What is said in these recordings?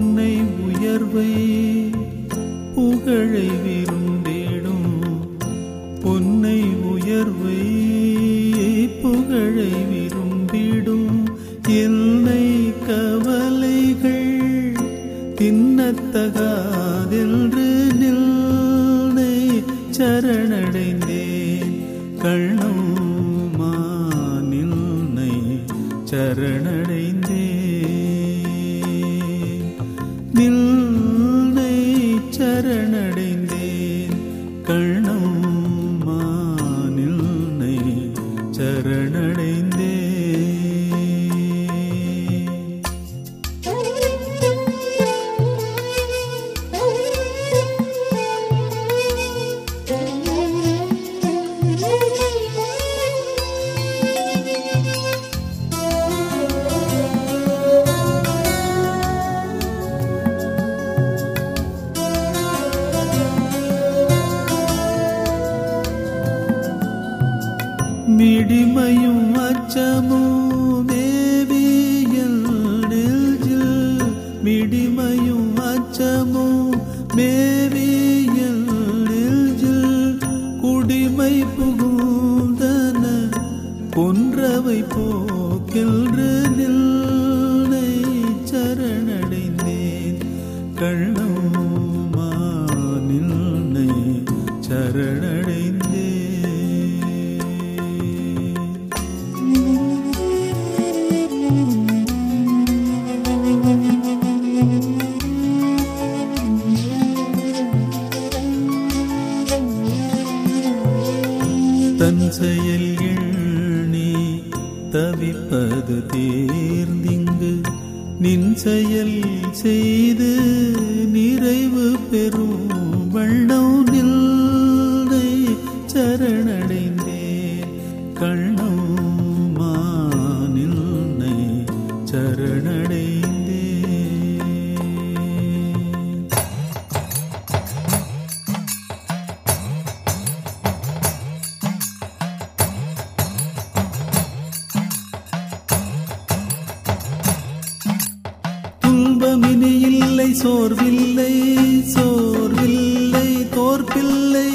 பொன்னை உயர்வை புகழை விரும்பிடும் பொன்னை உயர்வை புகழை விரும்பிடும் என்னை கவலைகள் தின்னத்தகாதென்று நில்லை சரணடைந்தேன் கண்ணம்மா நில்லை சரணடைந்தேன் நில்லை சரணடைந்தேன் கண்ணம்மா நில்லை சரணடைந்தேன் மிடிமையும் அச்சமும் தேவியல் நெஞ்சில் மிடிமையும் அச்சமும் மேவியல் நெஞ்சில் குடிமை புகுந்தன கொன்றவை போக்கின்று நில்லை சரணடைந்தேன் கண்ணம்மா நில்லை சரணடைந்தேன் தன் செயல் எண்ணி தவிப்பது தேர்ந்திங்கு நின் செயல் செய்து நிறைவு பெறும் வண்ணம் நில்லை சரணடைந்தேன் கண்ணம்மா நில்லை சரணடைந்தேன் துன்பமினி இல்லை சோர்வில்லை சோர்வில்லை தோற்பில்லை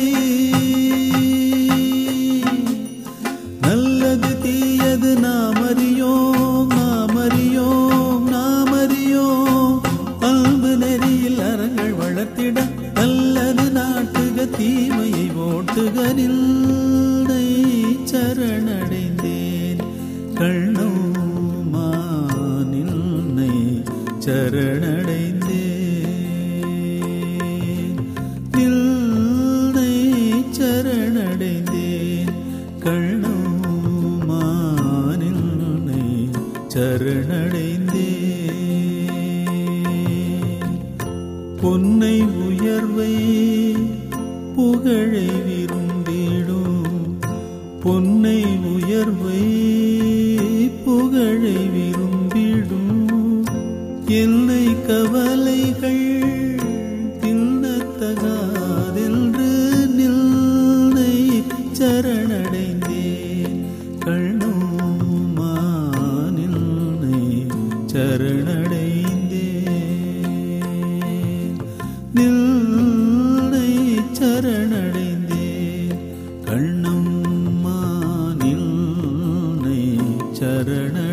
நல்லது தீயது நாம் அறியோம் நாம் அறியோம் நாம் அறியோம் அன்பு நெறியில் அறங்கள் வளர்த்திட நல்லது நாட்டுக தீமையை ஓட்டுக நில்லை சரணடைந்தேன் கண்ணம்மா நில்லை சரணடைந்தேன் நில்லை சரணடைந்தேன் கண்ணம்மா நில்லை சரணடைந்தேன் பொன்னை உயர்வை புகழை விரும்பிடும் பொன்னை உயர்வை புகழை விரும்பிடும் என்னை கவலைகள் தின்னத்தகாதென்று நில்லை சரணடைந்தேன் கண்ணம்மா நில்லை சரணடைந்தேன் நில்லை சரணடைந்தேன் கண்ணம்மா நில்லை சரண